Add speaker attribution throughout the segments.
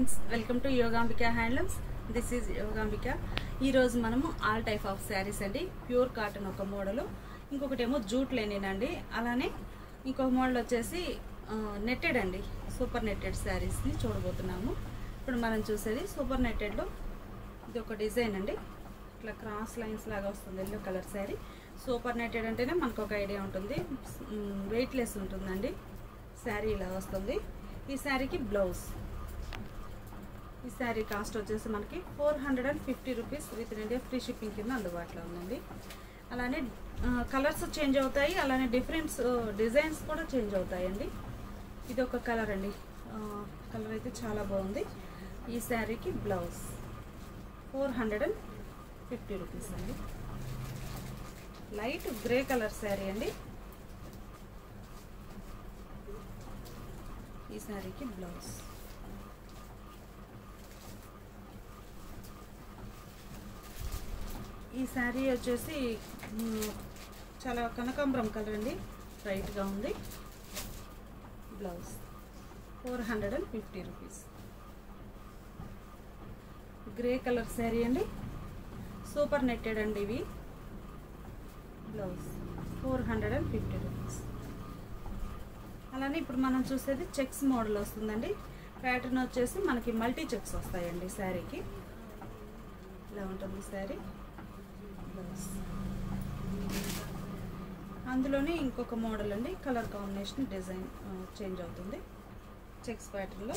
Speaker 1: friends welcome to Yogambika handlooms this is Yogambika ఈరోజు మనము all type of saris అండి ప్యూర్ కాటన్ ఒక మోడలు ఇంకొకటి ఏమో జూట్ లెనిన్ అండి అలానే ఇంకొక మోడల్ వచ్చేసి నెట్టెడ్ అండి సూపర్ నెట్టెడ్ శారీస్ని చూడబోతున్నాము ఇప్పుడు మనం చూసేది సూపర్ నెట్టెడ్లో ఇది ఒక డిజైన్ అండి ఇట్లా క్రాస్ లైన్స్ లాగా వస్తుంది yellow colour sari super netted అంటేనే మనకు ఒక ఐడియా ఉంటుంది వెయిట్లెస్ ఉంటుందండి శారీ ఇలా వస్తుంది ఈ శారీకి బ్లౌజ్ ఈ శారీ కాస్ట్ వచ్చేసి మనకి four hundred and fifty rupees with India free shipping కింద అందుబాటులో ఉందండి అలానే కలర్స్ చేంజ్ అవుతాయి అలానే డిఫరెంట్ డిజైన్స్ కూడా చేంజ్ అవుతాయండి ఇది ఒక కలర్ అండి కలర్ అయితే చాలా బాగుంది ఈ శారీకి blouse four hundred and fifty rupees అండి లైట్ గ్రే కలర్ శారీ అండి ఈ శారీకి బ్లౌజ్ ఈ శారీ వచ్చేసి మ్, చాలా కనకాంబరం కలర్ అండి బ్రైట్గా ఉంది blouse four hundred and fifty rupees grey colour sari అండి సూపర్ నెట్టెడ్ అండి ఇవి blouse four hundred and fifty rupees అలానే ఇప్పుడు మనం చూసేది చెక్స్ మోడల్ వస్తుందండి ప్యాటర్న్ వచ్చేసి మనకి మల్టీ చెక్స్ వస్తాయండి శారీకి ఇలా ఉంటుంది శారీ బ్లౌజ్ అందులోనే ఇంకొక మోడల్ అండి కలర్ కాంబినేషన్ డిజైన్ చేంజ్ అవుతుంది చెక్స్ ప్యాటర్న్లో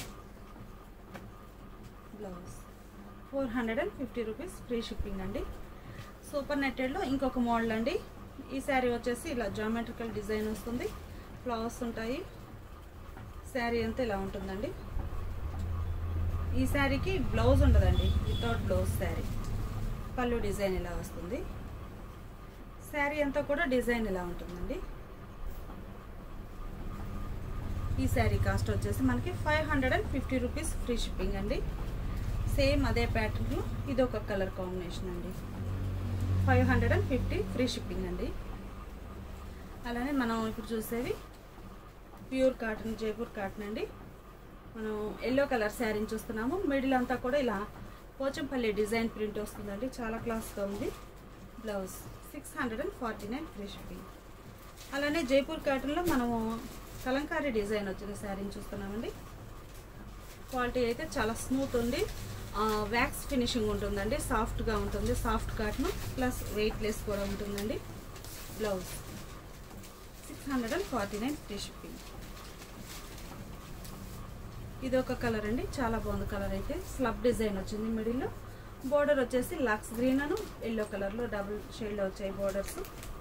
Speaker 1: blouse four hundred and fifty rupees free shipping అండి సూపర్ నెట్టెడ్లో ఇంకొక మోడల్ అండి ఈ శారీ వచ్చేసి ఇలా జామెట్రికల్ డిజైన్ వస్తుంది ఫ్లవర్స్ ఉంటాయి శారీ అంతా ఇలా ఉంటుందండి ఈ శారీకి బ్లౌజ్ ఉండదండి వితౌట్ బ్లౌజ్ శారీ పళ్ళు డిజైన్ ఇలా వస్తుంది శారీ అంతా కూడా డిజైన్ ఇలా ఉంటుందండి ఈ శారీ కాస్ట్ వచ్చేసి మనకి five hundred and fifty rupees free shipping అండి సేమ్ అదే ప్యాటర్న్లో ఇది ఒక కలర్ కాంబినేషన్ అండి five hundred and fifty free shipping అండి అలానే మనం ఇప్పుడు చూసేవి ప్యూర్ కాటన్ జైపూర్ కాటన్ అండి మనం ఎల్లో కలర్ శారీని చూస్తున్నాము మిడిల్ అంతా కూడా ఇలా పోచంపల్లి డిజైన్ ప్రింట్ వస్తుందండి చాలా క్లాస్గా ఉంది blouse six hundred and forty nine free shipping అలానే జైపూర్ కాటన్లో మనము కలంకారీ డిజైన్ వచ్చిన శారీని చూస్తున్నామండి క్వాలిటీ అయితే చాలా స్మూత్ ఉంది వ్యాక్స్ ఫినిషింగ్ ఉంటుందండి సాఫ్ట్గా ఉంటుంది సాఫ్ట్ కాటన్ ప్లస్ వెయిట్లెస్ కూడా ఉంటుందండి blouse six hundred and forty nine free shipping ఇది ఒక కలర్ అండి చాలా బాగుంది కలర్ అయితే స్లబ్ డిజైన్ వచ్చింది మిడిల్లో బోర్డర్ వచ్చేసి లక్స్ గ్రీన్ అను ఎల్లో కలర్లో డబుల్ షేడ్లో వచ్చాయి బోర్డర్స్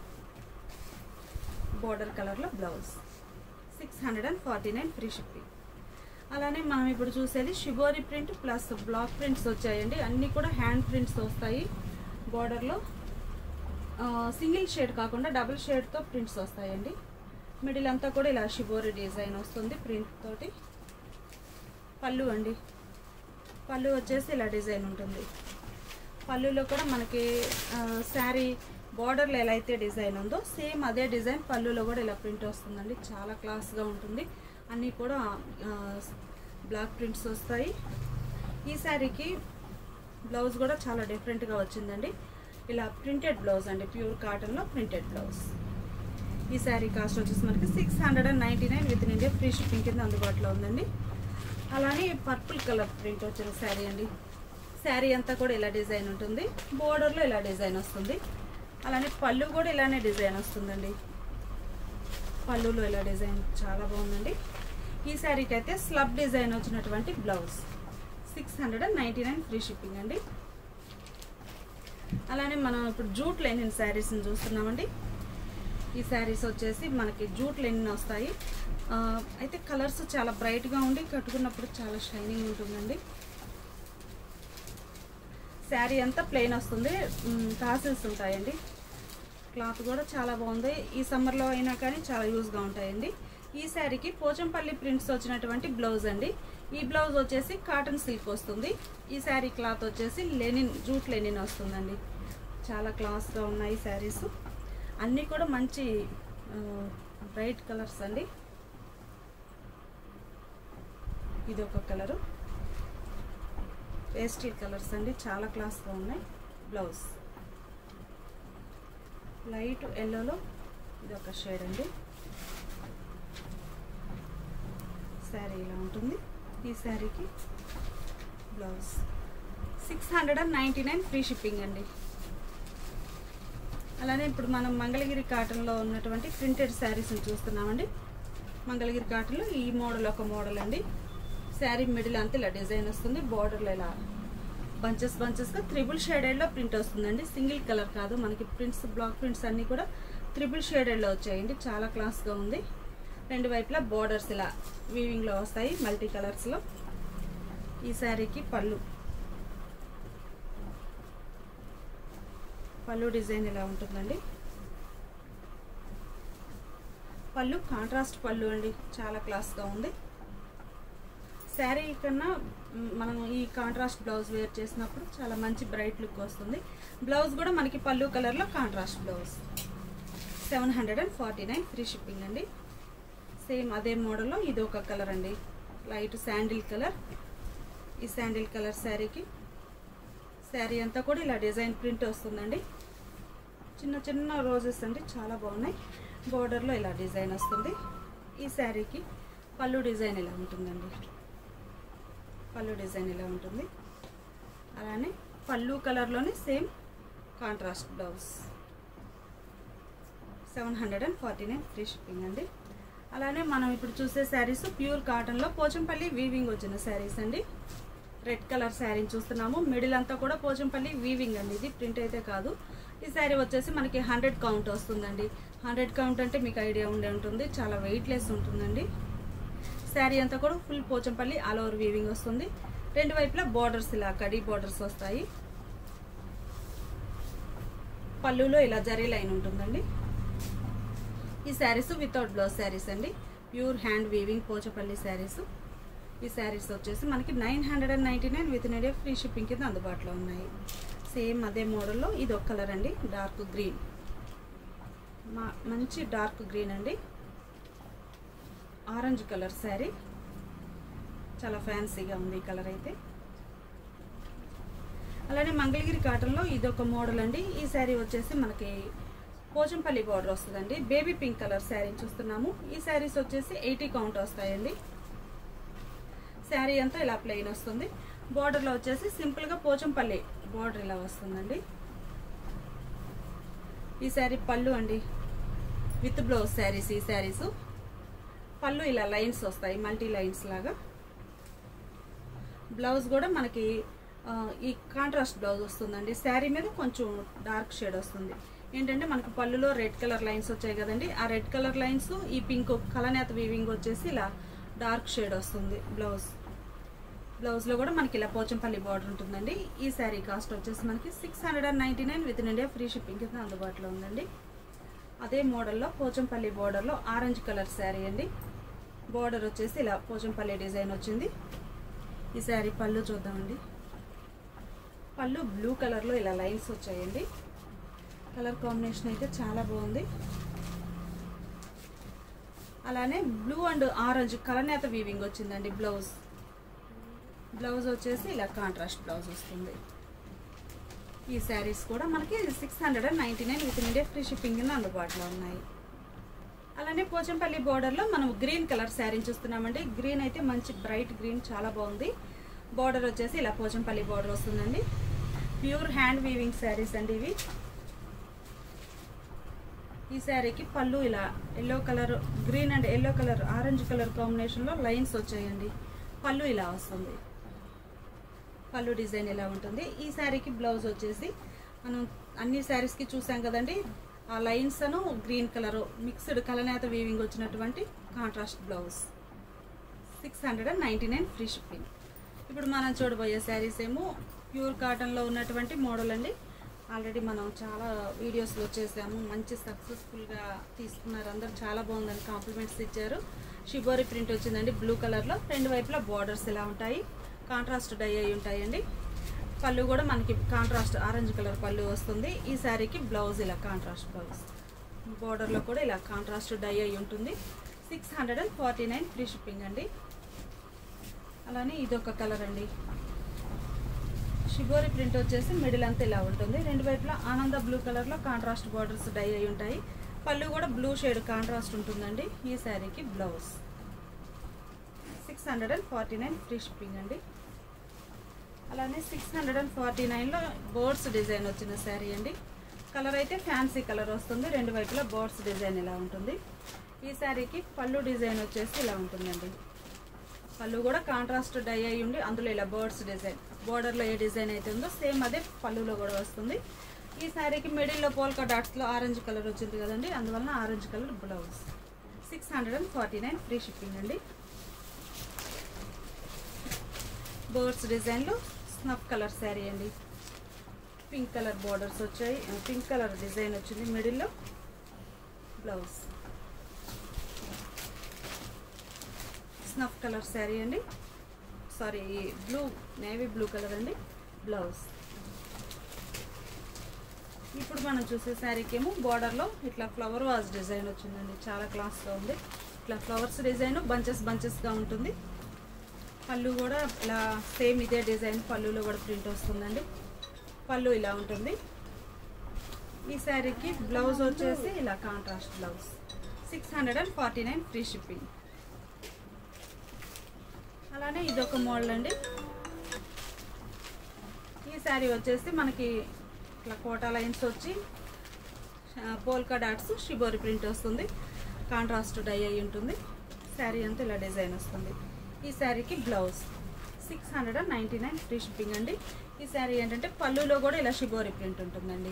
Speaker 1: బోర్డర్ కలర్లో blouse six hundred and forty nine free shipping అలానే మనం ఇప్పుడు చూసేది shibori print plus black prints వచ్చాయండి అన్నీ కూడా హ్యాండ్ ప్రింట్స్ వస్తాయి బోర్డర్లో సింగిల్ షేడ్ కాకుండా డబుల్ షేడ్తో ప్రింట్స్ వస్తాయండి మిడిల్ అంతా కూడా ఇలా షిబోరి డిజైన్ వస్తుంది ప్రింట్ తోటి పళ్ళు అండి పళ్ళు వచ్చేసి ఇలా డిజైన్ ఉంటుంది పళ్ళులో కూడా మనకి శారీ బార్డర్లో ఎలా అయితే డిజైన్ ఉందో సేమ్ అదే డిజైన్ పళ్ళులో కూడా ఇలా ప్రింట్ వస్తుందండి చాలా క్లాస్గా ఉంటుంది అన్నీ కూడా బ్లాక్ ప్రింట్స్ వస్తాయి ఈ శారీకి బ్లౌజ్ కూడా చాలా డిఫరెంట్గా వచ్చిందండి ఇలా ప్రింటెడ్ బ్లౌజ్ అండి ప్యూర్ కాటన్లో ప్రింటెడ్ బ్లౌజ్ ఈ శారీ కాస్ట్ వచ్చేసి మనకి six hundred and ninety nine with India free shipping కింద అందుబాటులో ఉందండి అలానే పర్పుల్ కలర్ ప్రింట్ వచ్చిన శారీ అండి శారీ అంతా కూడా ఇలా డిజైన్ ఉంటుంది బోర్డర్లో ఇలా డిజైన్ వస్తుంది అలానే పళ్ళు కూడా ఇలానే డిజైన్ వస్తుందండి పళ్ళులో ఇలా డిజైన్ చాలా బాగుందండి ఈ శారీకి అయితే స్లబ్ డిజైన్ వచ్చినటువంటి blouse six hundred and ninety nine free shipping అండి అలానే మనం ఇప్పుడు జూట్ లెనిన్ శారీస్ని చూస్తున్నామండి ఈ శారీస్ వచ్చేసి మనకి జూట్ లెనిన్ వస్తాయి అయితే కలర్స్ చాలా బ్రైట్గా ఉండి కట్టుకున్నప్పుడు చాలా షైనింగ్ ఉంటుందండి శారీ అంతా ప్లెయిన్ వస్తుంది టాసిల్స్ ఉంటాయండి క్లాత్ కూడా చాలా బాగుంది ఈ సమ్మర్లో అయినా కానీ చాలా యూజ్గా ఉంటాయండి ఈ శారీకి పోచంపల్లి ప్రింట్స్ వచ్చినటువంటి బ్లౌజ్ అండి ఈ బ్లౌజ్ వచ్చేసి కాటన్ సిల్క్ వస్తుంది ఈ శారీ క్లాత్ వచ్చేసి లెనిన్ జూట్ లెనిన్ వస్తుందండి చాలా క్లాస్గా ఉన్నాయి శారీస్ అన్నీ కూడా మంచి బ్రైట్ కలర్స్ అండి ఇది ఒక కలరు పేస్టల్ కలర్స్ అండి చాలా క్లాస్గా ఉన్నాయి బ్లౌజ్ లైట్ ఎల్లోలో ఇది ఒక షేడ్ అండి శారీ ఇలా ఉంటుంది ఈ శారీకి blouse six hundred and ninety nine free shipping అండి అలానే ఇప్పుడు మనం మంగళగిరి కాటన్లో ఉన్నటువంటి ప్రింటెడ్ శారీస్ని చూస్తున్నామండి మంగళగిరి కాటన్లో ఈ మోడల్ ఒక మోడల్ అండి శారీ మిడిల్ అంతా ఇలా డిజైన్ వస్తుంది బార్డర్లో ఇలా బంచెస్ బంచెస్గా త్రిబుల్ షేడెడ్లో ప్రింట్ వస్తుందండి సింగిల్ కలర్ కాదు మనకి ప్రింట్స్ బ్లాక్ ప్రింట్స్ అన్నీ కూడా త్రిబుల్ షేడెడ్లో వచ్చాయండి చాలా క్లాస్గా ఉంది రెండు వైపులా బార్డర్స్ ఇలా వీవింగ్లో వస్తాయి మల్టీ కలర్స్లో ఈ శారీకి పళ్ళు పళ్ళు డిజైన్ ఇలా ఉంటుందండి పళ్ళు కాంట్రాస్ట్ పళ్ళు అండి చాలా క్లాస్గా ఉంది శారీ కన్నా మ్, మనం ఈ కాంట్రాస్ట్ బ్లౌజ్ వేర్ చేసినప్పుడు చాలా మంచి బ్రైట్ లుక్ వస్తుంది బ్లౌజ్ కూడా మనకి పళ్ళు కలర్లో contrast blouse seven hundred and forty nine free shipping అండి సేమ్ అదే మోడల్లో ఇది ఒక కలర్ అండి లైట్ శాండిల్ కలర్ ఈ శాండిల్ కలర్ శారీకి శారీ అంతా కూడా ఇలా డిజైన్ ప్రింట్ వస్తుందండి చిన్న చిన్న రోజెస్ అండి చాలా బాగున్నాయి బోర్డర్లో ఇలా డిజైన్ వస్తుంది ఈ శారీకి పళ్ళు డిజైన్ ఇలా ఉంటుందండి పళ్ళు డిజైన్ ఇలా ఉంటుంది అలానే పళ్ళు కలర్లోనే same contrast blouse seven hundred and forty nine free shipping అండి అలానే మనం ఇప్పుడు చూసే శారీస్ ప్యూర్ కాటన్లో పోచంపల్లి వీవింగ్ వచ్చిన శారీస్ అండి రెడ్ కలర్ శారీని చూస్తున్నాము మిడిల్ అంతా కూడా పోచంపల్లి వీవింగ్ అండి ఇది ప్రింట్ అయితే కాదు ఈ శారీ వచ్చేసి మనకి హండ్రెడ్ కౌంట్ వస్తుందండి హండ్రెడ్ కౌంట్ అంటే మీకు ఐడియా ఉండే ఉంటుంది చాలా వెయిట్లెస్ ఉంటుందండి శారీ అంతా కూడా full Pochampally all over weaving వస్తుంది రెండు వైపులా బార్డర్స్ ఇలా కడీ బార్డర్స్ వస్తాయి పళ్ళులో ఇలా జరీ లైన్ ఉంటుందండి ఈ శారీస్ వితౌట్ బ్లౌజ్ శారీస్ అండి pure hand weaving Pochampally saris ఈ శారీస్ వచ్చేసి మనకి nine hundred and ninety nine with in India free shipping కింద అందుబాటులో ఉన్నాయి సేమ్ అదే మోడల్లో ఇది ఒక కలర్ అండి డార్క్ గ్రీన్ మా మంచి డార్క్ గ్రీన్ అండి ఆరెంజ్ కలర్ శారీ చాలా ఫ్యాన్సీగా ఉంది ఈ కలర్ అయితే అలానే మంగళగిరి కాటన్లో ఇది ఒక మోడల్ అండి ఈ శారీ వచ్చేసి మనకి పోచంపల్లి బార్డర్ వస్తుందండి బేబీ పింక్ కలర్ శారీ చూస్తున్నాము ఈ శారీస్ వచ్చేసి ఎయిటీ కౌంట్ వస్తాయండి శారీ అంతా ఇలా ప్లెయిన్ వస్తుంది బార్డర్లో వచ్చేసి సింపుల్గా పోచంపల్లి బార్డర్ ఇలా వస్తుందండి ఈ శారీ పళ్ళు అండి విత్ బ్లౌజ్ శారీస్ ఈ శారీస్ పళ్ళు ఇలా లైన్స్ వస్తాయి మల్టీ లైన్స్ లాగా బ్లౌజ్ కూడా మనకి ఆ, ఈ కాంట్రాస్ట్ బ్లౌజ్ వస్తుందండి శారీ మీద కొంచెం డార్క్ షేడ్ వస్తుంది ఏంటంటే మనకి పళ్ళులో రెడ్ కలర్ లైన్స్ వచ్చాయి కదండి ఆ రెడ్ కలర్ లైన్స్ ఈ పింక్ కలనేత వీవింగ్ వచ్చేసి ఇలా డార్క్ షేడ్ వస్తుంది బ్లౌజ్ బ్లౌజ్లో కూడా మనకి ఇలా పోచంపల్లి బార్డర్ ఉంటుందండి ఈ శారీ కాస్ట్ వచ్చేసి మనకి six hundred and ninety nine with in India free shipping కింద అందుబాటులో ఉందండి అదే మోడల్లో పోచంపల్లి బార్డర్లో ఆరెంజ్ కలర్ శారీ అండి బార్డర్ వచ్చేసి ఇలా పోచంపల్లి డిజైన్ వచ్చింది ఈ శారీ పళ్ళు చూద్దామండి పళ్ళు బ్లూ కలర్లో ఇలా లైన్స్ వచ్చాయండి కలర్ కాంబినేషన్ అయితే చాలా బాగుంది అలానే బ్లూ అండ్ ఆరెంజ్ కలనేత వీవింగ్ వచ్చిందండి బ్లౌజ్ బ్లౌజ్ వచ్చేసి ఇలా కాంట్రాస్ట్ బ్లౌజ్ వస్తుంది ఈ శారీస్ కూడా మనకి six hundred and ninety nine with India free shipping కింద అందుబాటులో ఉన్నాయి అలానే పోచంపల్లి బోర్డర్లో మనం గ్రీన్ కలర్ శారీని చూస్తున్నామండి గ్రీన్ అయితే మంచి బ్రైట్ గ్రీన్ చాలా బాగుంది బార్డర్ వచ్చేసి ఇలా పోచంపల్లి బార్డర్ వస్తుందండి ప్యూర్ హ్యాండ్ వీవింగ్ శారీస్ అండి ఇవి ఈ శారీకి పళ్ళు ఇలా yellow colour green and yellow colour orange colour కాంబినేషన్లో లైన్స్ వచ్చాయండి పళ్ళు ఇలా వస్తుంది పళ్ళు డిజైన్ ఇలా ఉంటుంది ఈ శారీకి బ్లౌజ్ వచ్చేసి మనం అన్ని శారీస్కి చూసాం కదండి ఆ లైన్స్ అను గ్రీన్ కలర్ మిక్స్డ్ కలనేత వీవింగ్ వచ్చినటువంటి contrast blouse six hundred and ninety nine free shipping ఇప్పుడు మనం చూడబోయే శారీస్ ఏమో ప్యూర్ కాటన్లో ఉన్నటువంటి మోడల్ అండి ఆల్రెడీ మనం చాలా వీడియోస్లో చేసాము మంచి సక్సెస్ఫుల్గా తీసుకున్నారు అందరూ చాలా బాగుందని కాంప్లిమెంట్స్ ఇచ్చారు షిబోరి ప్రింట్ వచ్చిందండి బ్లూ కలర్లో రెండు వైపులా బార్డర్స్ ఇలా ఉంటాయి కాంట్రాస్ట్ డై అయి ఉంటాయండి పళ్ళు కూడా మనకి కాంట్రాస్ట్ ఆరెంజ్ కలర్ పళ్ళు వస్తుంది ఈ శారీకి బ్లౌజ్ ఇలా కాంట్రాస్ట్ బ్లౌజ్ బార్డర్లో కూడా ఇలా కాంట్రాస్ట్ డై అయి ఉంటుంది six hundred and forty nine free shipping అండి అలానే ఇదొక కలర్ అండి షిబోరి ప్రింట్ వచ్చేసి మిడిల్ అంతా ఇలా ఉంటుంది రెండు వైపులా ఆనంద బ్లూ కలర్లో కాంట్రాస్ట్ బార్డర్స్ డై అయి ఉంటాయి పళ్ళు కూడా బ్లూ షేడ్ కాంట్రాస్ట్ ఉంటుందండి ఈ శారీకి blouse six hundred and forty nine free shipping అండి అలానే సిక్స్ హండ్రెడ్ అండ్ ఫార్టీ నైన్లో బోర్డ్స్ డిజైన్ వచ్చిన శారీ అండి కలర్ అయితే ఫ్యాన్సీ కలర్ వస్తుంది రెండు వైపులా బోర్డ్స్ డిజైన్ ఇలా ఉంటుంది ఈ శారీకి పళ్ళు డిజైన్ వచ్చేసి ఇలా ఉంటుందండి పళ్ళు కూడా కాంట్రాస్ట్ డై అయి ఉండి అందులో ఇలా బర్డ్స్ డిజైన్ బోర్డర్లో ఏ డిజైన్ అయితే ఉందో సేమ్ అదే పళ్ళులో కూడా వస్తుంది ఈ శారీకి మిడిల్లో పోల్కా డాట్స్లో ఆరెంజ్ కలర్ వచ్చింది కదండి అందువలన orange colour blouse six hundred and forty nine free shipping అండి బర్డ్స్ డిజైన్లో స్నఫ్ కలర్ శారీ అండి పింక్ కలర్ బార్డర్స్ వచ్చాయి పింక్ కలర్ డిజైన్ వచ్చింది మిడిల్లో బ్లౌజ్ స్నఫ్ కలర్ శారీ అండి sorry blue navy blue colour అండి బ్లౌజ్ ఇప్పుడు మనం చూసే శారీకి ఏమో బార్డర్లో ఇట్లా ఫ్లవర్ వాజ్ డిజైన్ వచ్చిందండి చాలా క్లాస్గా ఉంది ఇట్లా ఫ్లవర్స్ డిజైన్ బంచెస్ బంచెస్గా ఉంటుంది పళ్ళు కూడా ఇలా సేమ్ ఇదే డిజైన్ పళ్ళులో కూడా ప్రింట్ వస్తుందండి పళ్ళు ఇలా ఉంటుంది ఈ శారీకి బ్లౌజ్ వచ్చేసి ఇలా contrast blouse six hundred and forty nine free shipping అలానే ఇదొక మోడల్ అండి ఈ శారీ వచ్చేసి మనకి ఇట్లా కోటా లైన్స్ వచ్చి పోల్కా డాట్స్ షిబోరి ప్రింట్ వస్తుంది కాంట్రాస్ట్ డై అయి ఉంటుంది శారీ అంతా ఇలా డిజైన్ వస్తుంది ఈ శారీకి blouse six hundred and ninety nine free shipping అండి ఈ శారీ ఏంటంటే పళ్ళులో కూడా ఇలా షిబోరి ప్రింట్ ఉంటుందండి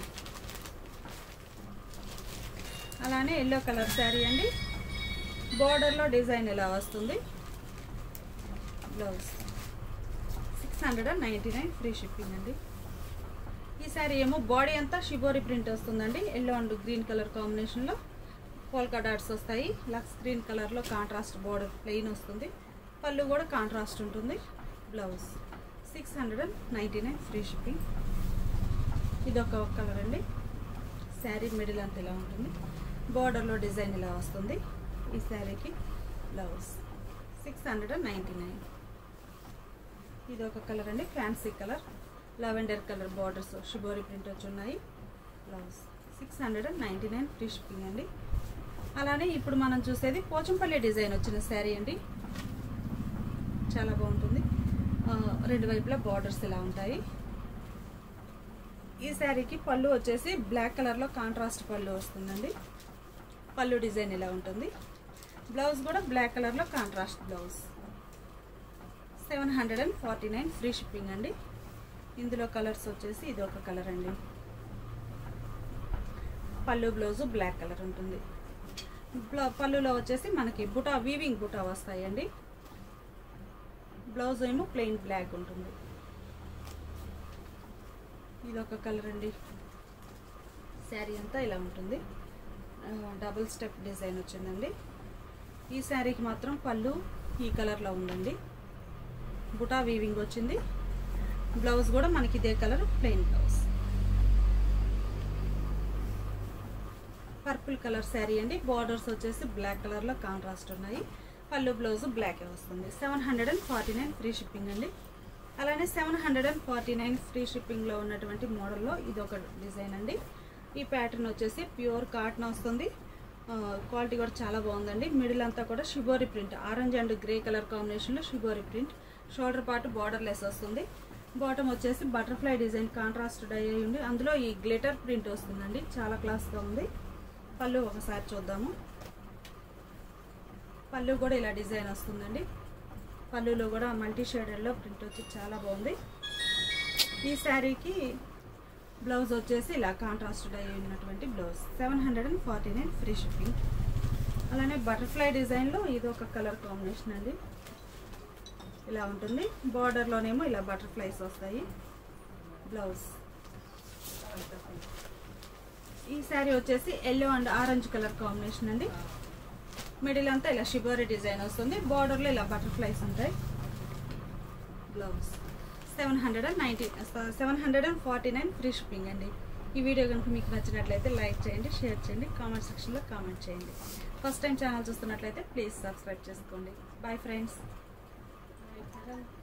Speaker 1: అలానే ఎల్లో కలర్ శారీ అండి బోర్డర్లో డిజైన్ ఇలా వస్తుంది blouse six hundred and ninety nine free shipping అండి ఈ శారీ ఏమో బాడీ అంతా షిబోరి ప్రింట్ వస్తుందండి ఎల్లో అండ్ గ్రీన్ కలర్ కాంబినేషన్లో పోల్కా డాట్స్ వస్తాయి లక్స్ గ్రీన్ కలర్లో కాంట్రాస్ట్ బార్డర్ ప్లెయిన్ వస్తుంది పళ్ళు కూడా కాంట్రాస్ట్ ఉంటుంది blouse six hundred and ninety nine free shipping ఇది ఒక కలర్ అండి శారీ మిడిల్ అంతా ఇలా ఉంటుంది బార్డర్లో డిజైన్ ఇలా వస్తుంది ఈ శారీకి blouse six hundred and ninety nine ఇది ఒక కలర్ అండి fancy colour lavender colour borders shibori print వచ్చి ఉన్నాయి blouse six hundred and ninety nine free shipping అండి అలానే ఇప్పుడు మనం చూసేది పోచంపల్లి డిజైన్ వచ్చిన శారీ అండి చాలా బాగుంటుంది ఆ, రెండు వైపులా బార్డర్స్ ఇలా ఉంటాయి ఈ శారీకి పళ్ళు వచ్చేసి బ్లాక్ కలర్లో కాంట్రాస్ట్ పళ్ళు వస్తుందండి పళ్ళు డిజైన్ ఇలా ఉంటుంది బ్లౌజ్ కూడా బ్లాక్ కలర్లో contrast blouse seven hundred and forty nine free shipping అండి ఇందులో కలర్స్ వచ్చేసి ఇది ఒక కలర్ అండి పళ్ళు బ్లౌజు బ్లాక్ కలర్ ఉంటుంది బ్లౌ- పళ్ళులో వచ్చేసి మనకి బుటా వీవింగ్ బుటా వస్తాయండి బ్లౌజ్ ఏమో ప్లెయిన్ బ్లాక్ ఉంటుంది ఇది ఒక కలర్ అండి శారీ అంతా ఇలా ఉంటుంది ఆ, డబుల్ స్టెప్ డిజైన్ వచ్చిందండి ఈ శారీకి మాత్రం పళ్ళు ఈ కలర్లో ఉందండి బుటా వీవింగ్ వచ్చింది బ్లౌజ్ కూడా మనకి ఇదే colour plain blouse purple colour sari అండి బార్డర్స్ వచ్చేసి బ్లాక్ కలర్లో కాంట్రాస్ట్ ఉన్నాయి పళ్ళు బ్లౌజ్ బ్లాకే వస్తుంది seven hundred and forty nine free shipping అండి అలానే seven hundred and forty nine free షిప్పింగ్లో ఉన్నటువంటి మోడల్లో ఇది ఒక డిజైన్ అండి ఈ ప్యాటర్న్ వచ్చేసి ప్యూర్ కాటన్ వస్తుంది ఆ, క్వాలిటీ కూడా చాలా బాగుందండి మిడిల్ అంతా కూడా shibori print orange and grey colour కాంబినేషన్లో shibori print shoulder part border less వస్తుంది బాటమ్ వచ్చేసి బటర్ఫ్లై డిజైన్ కాంట్రాస్ట్ డై అయి ఉంది అందులో ఈ గ్లిటర్ ప్రింట్ వస్తుందండి చాలా క్లాస్గా ఉంది పళ్ళు ఒకసారి చూద్దాము పళ్ళు కూడా ఇలా డిజైన్ వస్తుందండి పళ్ళులో కూడా మల్టీ షేడెడ్లో ప్రింట్ వచ్చి చాలా బాగుంది ఈ శారీకి బ్లౌజ్ వచ్చేసి ఇలా కాంట్రాస్ట్ డై ఉన్నటువంటి blouse seven hundred and forty nine free shipping అలానే బటర్ఫ్లై డిజైన్లో ఇది ఒక కలర్ కాంబినేషన్ అండి ఇలా ఉంటుంది బార్డర్లోనేమో ఇలా బటర్ఫ్లైస్ వస్తాయి బ్లౌజ్ ఈ శారీ వచ్చేసి yellow and orange colour combination అండి మిడిల్ అంతా ఇలా షిబోరి డిజైన్ వస్తుంది బార్డర్లో ఇలా బటర్ఫ్లైస్ ఉంటాయి blouse seven hundred and ninety seven hundred and forty nine free shipping అండి ఈ వీడియో కనుక మీకు నచ్చినట్లయితే లైక్ చేయండి షేర్ చేయండి కామెంట్ సెక్షన్లో కామెంట్ చేయండి ఫస్ట్ టైం ఛానల్ చూస్తున్నట్లయితే ప్లీజ్ సబ్స్క్రైబ్ చేసుకోండి బాయ్ ఫ్రెండ్స్